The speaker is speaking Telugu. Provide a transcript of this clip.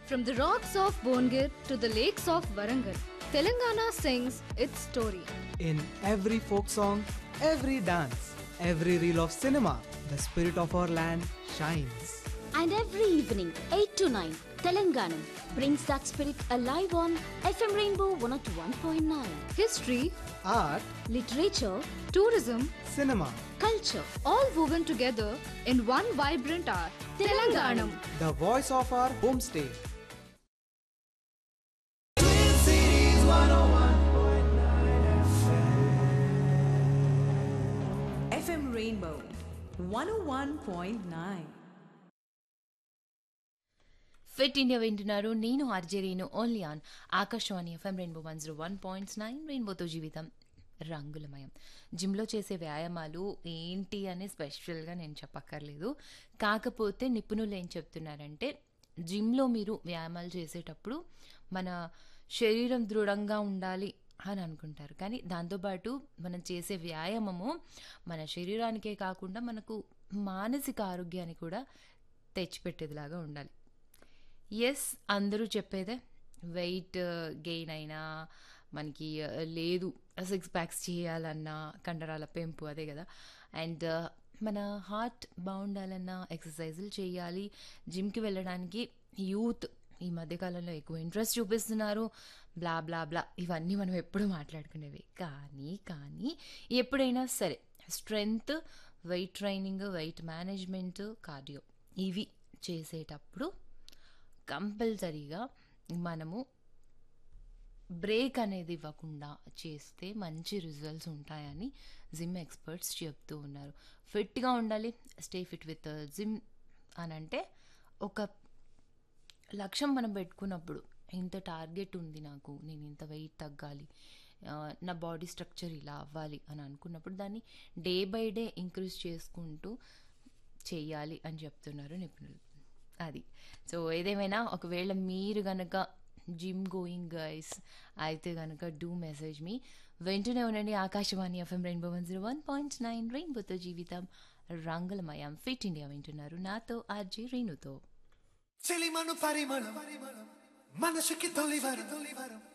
From the rocks of Bongir to the lakes of Warangal, Telangana sings its story. In every folk song, every dance, every reel of cinema, the spirit of our land shines. And every evening, 8 to 9, Telanganam brings that spirit alive on FM Rainbow 101.9. History, Art, Literature, tourism, cinema, culture, all woven together in one vibrant art. Telanganam. the voice of our homestay. FM Rainbow 101.9. Fit India వింటున్నారు నేను ఆర్జేరీను only on Akashvani FM Rainbow one zero one points nine రెయిన్బోతో జీవితం రంగులమయం జిమ్లో చేసే వ్యాయామాలు ఏంటి అని స్పెషల్గా నేను చెప్పక్కర్లేదు కాకపోతే నిపుణులు ఏం చెప్తున్నారంటే జిమ్లో మీరు వ్యాయామాలు చేసేటప్పుడు మన శరీరం దృఢంగా ఉండాలి అని అనుకుంటారు కానీ దాంతోపాటు మనం చేసే వ్యాయామము మన శరీరానికే కాకుండా మనకు మానసిక ఆరోగ్యాన్ని కూడా తెచ్చిపెట్టేదిలాగా ఉండాలి ఎస్ అందరూ చెప్పేదే వెయిట్ గెయిన్ అయినా మనకి uh, లేదు సిక్స్ ప్యాక్స్ చేయాలన్నా కండరాల పెంపు అదే కదా అండ్ మన హార్ట్ బాగుండాలన్నా ఎక్సర్సైజులు చేయాలి జిమ్కి వెళ్ళడానికి యూత్ ఈ మధ్యకాలంలో ఎక్కువ ఇంట్రెస్ట్ చూపిస్తున్నారు బ్లా బ్లా బ్లా ఇవన్నీ మనం ఎప్పుడు మాట్లాడుకునేవి కానీ కానీ ఎప్పుడైనా సరే strength weight training weight management cardio ఇవి చేసేటప్పుడు కంపల్సరీగా మనము బ్రేక్ అనేది ఇవ్వకుండా చేస్తే మంచి రిజల్ట్స్ ఉంటాయని జిమ్ ఎక్స్పర్ట్స్ చెప్తూ ఉన్నారు ఫిట్గా ఉండాలి స్టే ఫిట్ విత్ జిమ్ అని అంటే ఒక లక్ష్యం మనం పెట్టుకున్నప్పుడు ఇంత టార్గెట్ ఉంది నాకు నేను ఇంత వెయిట్ తగ్గాలి ఆ, నా బాడీ స్ట్రక్చర్ ఇలా అవ్వాలి అని అనుకున్నప్పుడు దాన్ని డే బై డే ఇంక్రీజ్ చేసుకుంటూ చెయ్యాలి అని చెప్తున్నారు నిపుణులు అది సో ఏదేమైనా ఒకవేళ మీరు గనక జిమ్ గోయింగ్ గైస్ అయితే గనక డూ మెసేజ్ మీ వెంటనే ఉండండి Akashvani FM Rainbow one zero one point nine రెయిన్బోతో జీవితం రంగులమయం ఫిట్ ఇండియా వింటున్నారు నాతో ఆర్జీ రేణుతో చెలిమను పరిమళం మనసుకి తొలివరం